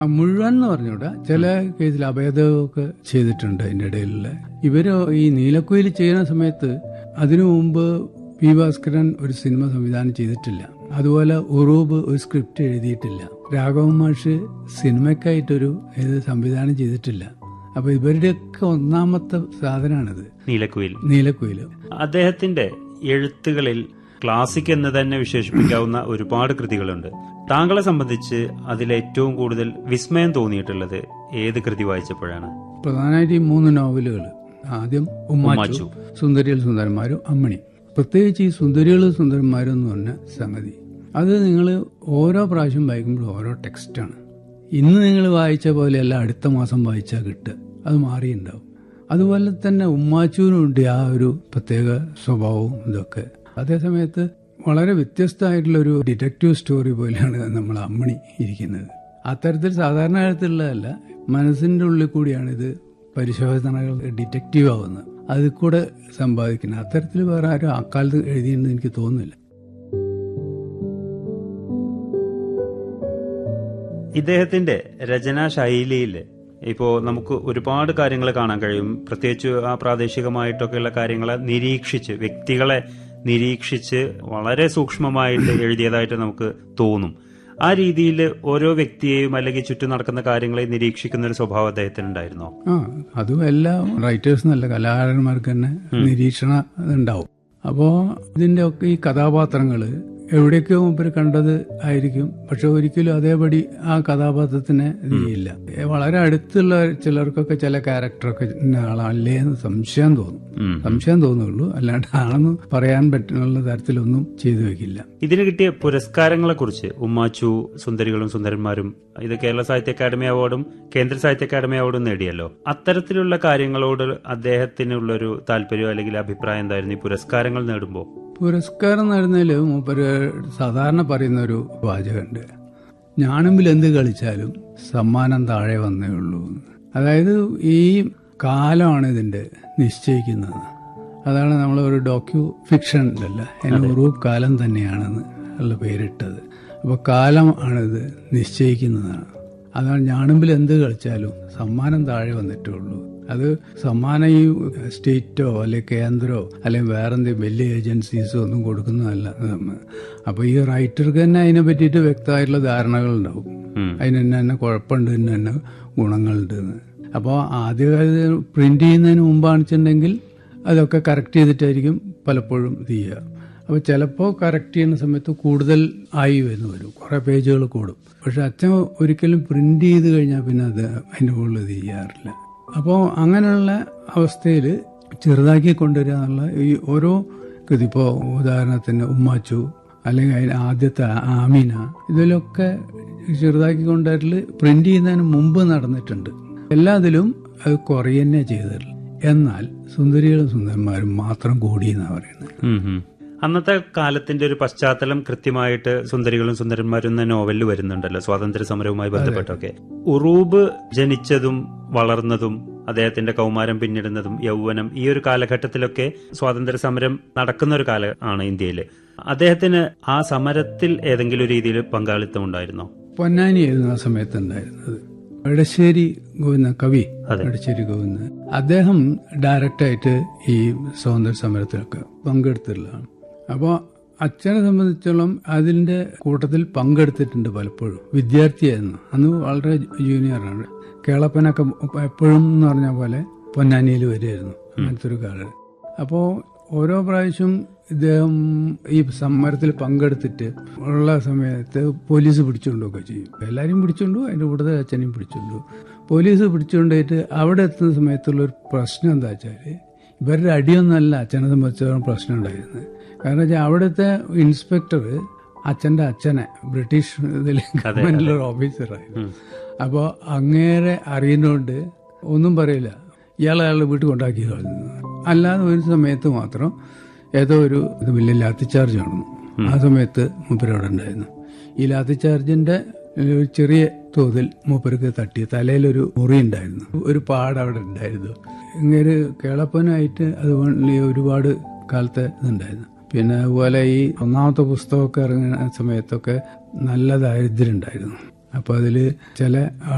ആ, മുഴുവൻ എന്ന് പറഞ്ഞൂടാ ചില കേസിൽ അഭേദമൊക്കെ ചെയ്തിട്ടുണ്ട് അതിന്റെ ഇടയിലുള്ള ഇവര് ഈ നീലക്കുയിൽ ചെയ്യുന്ന സമയത്ത് അതിനു മുമ്പ് പി ഭാസ്കരൻ ഒരു സിനിമ സംവിധാനം ചെയ്തിട്ടില്ല അതുപോലെ ഉറൂബ് ഒരു സ്ക്രിപ്റ്റ് എഴുതിയിട്ടില്ല രാഘവൻ മാഷ് സിനിമയ്ക്കായിട്ടൊരു ഇത് സംവിധാനം ചെയ്തിട്ടില്ല അപ്പൊ ഇവരുടെയൊക്കെ ഒന്നാമത്തെ സാധനമാണിത് നീലക്കുയിൽ നീലക്കുയില് അദ്ദേഹത്തിന്റെ എഴുത്തുകളിൽ ക്ലാസിക് എന്ന് തന്നെ വിശേഷിപ്പിക്കാവുന്ന ഒരുപാട് കൃതികളുണ്ട് താങ്കളെ സംബന്ധിച്ച് അതിൽ ഏറ്റവും കൂടുതൽ വിസ്മയം തോന്നിയിട്ടുള്ളത് ഏത് കൃതി വായിച്ചപ്പോഴാണ് പ്രധാനമായിട്ട് ഈ മൂന്ന് നോവലുകൾ ആദ്യം ഉമ്മാച്ചു സുന്ദരികൾ സുന്ദരന്മാരും അമ്മണി പ്രത്യേകിച്ച് ഈ സുന്ദരികൾ സുന്ദരന്മാരും എന്ന് പറഞ്ഞ സംഗതി അത് നിങ്ങൾ ഓരോ പ്രാവശ്യം വായിക്കുമ്പോഴും ഓരോ ടെക്സ്റ്റാണ് ഇന്ന് നിങ്ങൾ വായിച്ച പോലെയല്ല അടുത്ത മാസം വായിച്ചാൽ കിട്ടുക അത് മാറിയിട്ടുണ്ടാവും അതുപോലെ തന്നെ ഉമ്മാച്ചുവിനുണ്ട് ആ ഒരു പ്രത്യേക സ്വഭാവവും ഇതൊക്കെ അതേസമയത്ത് വളരെ വ്യത്യസ്തമായിട്ടുള്ള ഒരു ഡിറ്റക്റ്റീവ് സ്റ്റോറി പോലെയാണ് നമ്മൾ അമ്മണി ഇരിക്കുന്നത് അത്തരത്തിൽ സാധാരണ എഴുത്തുള്ളതല്ല മനസ്സിന്റെ ഉള്ളിൽ കൂടിയാണ് ഇത് പരിശോധനകൾ ഡിറ്റക്റ്റീവ് ആവുന്നത് അതിൽ കൂടെ സമ്പാദിക്കുന്നത് അത്തരത്തിൽ വേറെ ആരും അക്കാലത്ത് എഴുതിയെന്ന് എനിക്ക് തോന്നുന്നില്ല ഇദ്ദേഹത്തിന്റെ രചനാ ശൈലിയിൽ ഇപ്പോ നമുക്ക് ഒരുപാട് കാര്യങ്ങൾ കാണാൻ കഴിയും പ്രത്യേകിച്ച് ആ പ്രാദേശികമായിട്ടൊക്കെയുള്ള കാര്യങ്ങളെ നിരീക്ഷിച്ച് വ്യക്തികളെ നിരീക്ഷിച്ച് വളരെ സൂക്ഷ്മമായിട്ട് എഴുതിയതായിട്ട് നമുക്ക് തോന്നും ആ രീതിയിൽ ഓരോ വ്യക്തിയെയും അല്ലെങ്കിൽ ചുറ്റും നടക്കുന്ന കാര്യങ്ങളെ നിരീക്ഷിക്കുന്ന ഒരു സ്വഭാവം അദ്ദേഹത്തിന് ഉണ്ടായിരുന്നോ ആ അതും എല്ലാ റൈറ്റേഴ്സിനല്ല കലാകാരന്മാർക്ക് തന്നെ നിരീക്ഷണ ഉണ്ടാവും അപ്പോ ഇതിന്റെ ഒക്കെ ഈ കഥാപാത്രങ്ങള് എവിടെയൊക്കെയോ മുമ്പിൽ കണ്ടത് ആയിരിക്കും പക്ഷെ ഒരിക്കലും അതേപടി ആ കഥാപാത്രത്തിനെ ഇത് ചെയ്യില്ല ഏ, വളരെ അടുത്തുള്ള ചിലർക്കൊക്കെ ചില ക്യാരക്ടറൊക്കെ ഇന്ന ആളല്ലേ എന്ന് സംശയം തോന്നും ഉം. സംശയം തോന്നുള്ളൂ അല്ലാണ്ട് ആണെന്ന് പറയാൻ പറ്റുന്ന തരത്തിലൊന്നും ചെയ്തു വെക്കില്ല ഇതിന് കിട്ടിയ പുരസ്കാരങ്ങളെ കുറിച്ച് ഉമ്മാച്ചു സുന്ദരികളും സുന്ദരന്മാരും ഇത് കേരള സാഹിത്യ അക്കാദമി അവാർഡും കേന്ദ്ര സാഹിത്യ അക്കാദമി അവാർഡും നേടിയല്ലോ അത്തരത്തിലുള്ള കാര്യങ്ങളോട് അദ്ദേഹത്തിനുള്ളൊരു താല്പര്യം അല്ലെങ്കിൽ അഭിപ്രായം എന്തായിരുന്നു ഈ പുരസ്കാരങ്ങൾ നേടുമ്പോൾ പുരസ്കാരം നേടുന്നതിൽ മൂപ്പര് സാധാരണ പറയുന്ന ഒരു വാചകമുണ്ട് ഞാനുമ്പിൽ എന്ത് കളിച്ചാലും സമ്മാനം താഴെ വന്നേ ഉള്ളൂ എന്ന്. അതായത് ഈ കാലമാണ് ഇതിന്റെ നിശ്ചയിക്കുന്നത് അതാണ് നമ്മൾ ഒരു ഡോക്യു ഫിക്ഷൻ അല്ല അതിന് ഉറൂബ് കാലം തന്നെയാണെന്ന് ഉള്ള പേരിട്ടത് അപ്പോൾ കാലം ആണിത് നിശ്ചയിക്കുന്നതാണ് അതാണ് ഞാനുമ്പിൽ എന്ത് കളിച്ചാലും സമ്മാനം താഴെ വന്നിട്ടേ ഉള്ളൂ അത് സമ്മാനം ഈ സ്റ്റേറ്റോ അല്ലെങ്കിൽ കേന്ദ്രോ അല്ലെങ്കിൽ വേറെ എന്തെങ്കിലും വലിയ ഏജൻസീസോ ഒന്നും കൊടുക്കുന്നതല്ല അപ്പോൾ ഈ റൈറ്റർക്ക് തന്നെ അതിനെ പറ്റിയിട്ട് വ്യക്തമായിട്ടുള്ള ധാരണകളുണ്ടാവും ഉം. അതിന് തന്നെ തന്നെ കുഴപ്പമുണ്ട് ഇന്ന തന്നെ ഗുണങ്ങളുണ്ട് എന്ന് അപ്പോൾ ആദ്യകാലത്ത് പ്രിന്റ് ചെയ്യുന്നതിന് മുമ്പാണെന്നുണ്ടെങ്കിൽ അതൊക്കെ കറക്റ്റ് ചെയ്തിട്ടായിരിക്കും പലപ്പോഴും ഇത് ചെയ്യുക അപ്പോൾ ചിലപ്പോൾ കറക്റ്റ് ചെയ്യുന്ന സമയത്ത് കൂടുതൽ ആയി വരുന്നു വരും കുറേ പേജുകൾ കൂടും പക്ഷെ അച്ഛൻ ഒരിക്കലും പ്രിന്റ് ചെയ്ത് കഴിഞ്ഞാൽ പിന്നെ അത് അതിൻ്റെ മുകളിൽ ഇത് ചെയ്യാറില്ല അപ്പോൾ അങ്ങനെയുള്ള അവസ്ഥയിൽ ചെറുതാക്കി കൊണ്ടുവരിക എന്നുള്ള ഈ ഓരോ കൃതി ഇപ്പോൾ ഉദാഹരണത്തിന് ഉമ്മാച്ചു അല്ലെങ്കിൽ അതിന് ആദ്യത്തെ ആമീന ഇതിലൊക്കെ ചെറുതാക്കി കൊണ്ടുവരൽ പ്രിന്റ് ചെയ്യുന്നതിന് മുമ്പ് നടന്നിട്ടുണ്ട് എല്ലാത്തിലും അത് കുറയുന്നേ ചെയ്തിട്ടുള്ളൂ എന്നാൽ സുന്ദരികളും സുന്ദരന്മാരും മാത്രം കൂടിയെന്നാണ് പറയുന്നത് ഉം ഉം. അന്നത്തെ കാലത്തിന്റെ ഒരു പശ്ചാത്തലം കൃത്യമായിട്ട് സുന്ദരികളും സുന്ദരന്മാരും എന്ന നോവലിൽ വരുന്നുണ്ടല്ലോ സ്വാതന്ത്ര്യ സമരവുമായി ബന്ധപ്പെട്ടൊക്കെ ഉറൂബ് ജനിച്ചതും വളർന്നതും അദ്ദേഹത്തിന്റെ കൗമാരം പിന്നിടുന്നതും യൗവനം ഈ ഒരു കാലഘട്ടത്തിലൊക്കെ സ്വാതന്ത്ര്യ സമരം നടക്കുന്ന ഒരു കാലം ആണ് ഇന്ത്യയിൽ അദ്ദേഹത്തിന് ആ സമരത്തിൽ ഏതെങ്കിലും രീതിയിൽ പങ്കാളിത്തം ഉണ്ടായിരുന്നോ പൊന്നാനി എഴുതുന്ന സമയത്ത് ഉണ്ടായിരുന്നത് എടശ്ശേരി ഗോവിന്ദ കവി അതെ. എടശ്ശേരി ഗോവിന്ദ അദ്ദേഹം ഡയറക്റ്റായിട്ട് ഈ സ്വാതന്ത്ര്യ സമരത്തിലൊക്കെ പങ്കെടുത്തിട്ടുള്ളതാണ് അപ്പോൾ അച്ഛനെ സംബന്ധിച്ചോളം അതിന്റെ കൂട്ടത്തിൽ പങ്കെടുത്തിട്ടുണ്ട് പലപ്പോഴും വിദ്യാർത്ഥിയായിരുന്നു അന്ന് വളരെ ജൂനിയറാണ് കേളപ്പനൊക്കെ എപ്പോഴും എന്ന് പറഞ്ഞ പോലെ പൊന്നാനിയിൽ വരുമായിരുന്നു അങ്ങനത്തെ ഒരു കാലം അപ്പോൾ ഓരോ പ്രാവശ്യം ഇദ്ദേഹം ഈ സമരത്തിൽ പങ്കെടുത്തിട്ട് ഉള്ള സമയത്ത് പോലീസ് പിടിച്ചുകൊണ്ടൊക്കെ ചെയ്യും എല്ലാവരും പിടിച്ചുകൊണ്ടു അതിന്റെ കൂട്ടത്തിൽ അച്ഛനെയും പിടിച്ചുകൊണ്ടു പോലീസ് പിടിച്ചുകൊണ്ടായിട്ട് അവിടെ എത്തുന്ന സമയത്തുള്ള ഒരു പ്രശ്നം എന്താ വെച്ചാല് ഇവരുടെ അടിയൊന്നല്ല അച്ഛനെ സംബന്ധിച്ചിടത്തോളം പ്രശ്നം ഉണ്ടായിരുന്നത് കാരണം വെച്ചാൽ അവിടുത്തെ ഇൻസ്പെക്ടർ അച്ഛന്റെ അച്ഛനെ ബ്രിട്ടീഷ് ഇതിൽ ഗവൺമെന്റിലെ ഒരു ഓഫീസറായിരുന്നു അപ്പോൾ അങ്ങേരെ അറിയുന്നതുകൊണ്ട് ഒന്നും പറയില്ല ഇയാളെ അയാളുടെ വീട്ടിൽ കൊണ്ടാക്കി കളഞ്ഞു അല്ലാതെ ഒരു സമയത്ത് മാത്രം ഏതോ ഒരു ഇത് വലിയ ലാത്തി ചാർജ് നടന്നു ആ സമയത്ത് മൂപ്പര് അവിടെ ഉണ്ടായിരുന്നു ഈ ലാത്തി ചാർജിന്റെ ഒരു ചെറിയ തോതിൽ മൂപ്പർക്ക് തട്ടി തലയിലൊരു മുറി ഉണ്ടായിരുന്നു ഒരു പാട് അവിടെ ഉണ്ടായിരുന്നു ഇങ്ങനെ കേളപ്പനായിട്ട് അതുപോലെ ഒരുപാട് കാലത്തെ ഇതുണ്ടായിരുന്നു പിന്നെ അതുപോലെ ഈ ഒന്നാമത്തെ പുസ്തകമൊക്കെ ഇറങ്ങുന്ന സമയത്തൊക്കെ നല്ല ദാരിദ്ര്യം ഉണ്ടായിരുന്നു അപ്പൊ അതില് ചില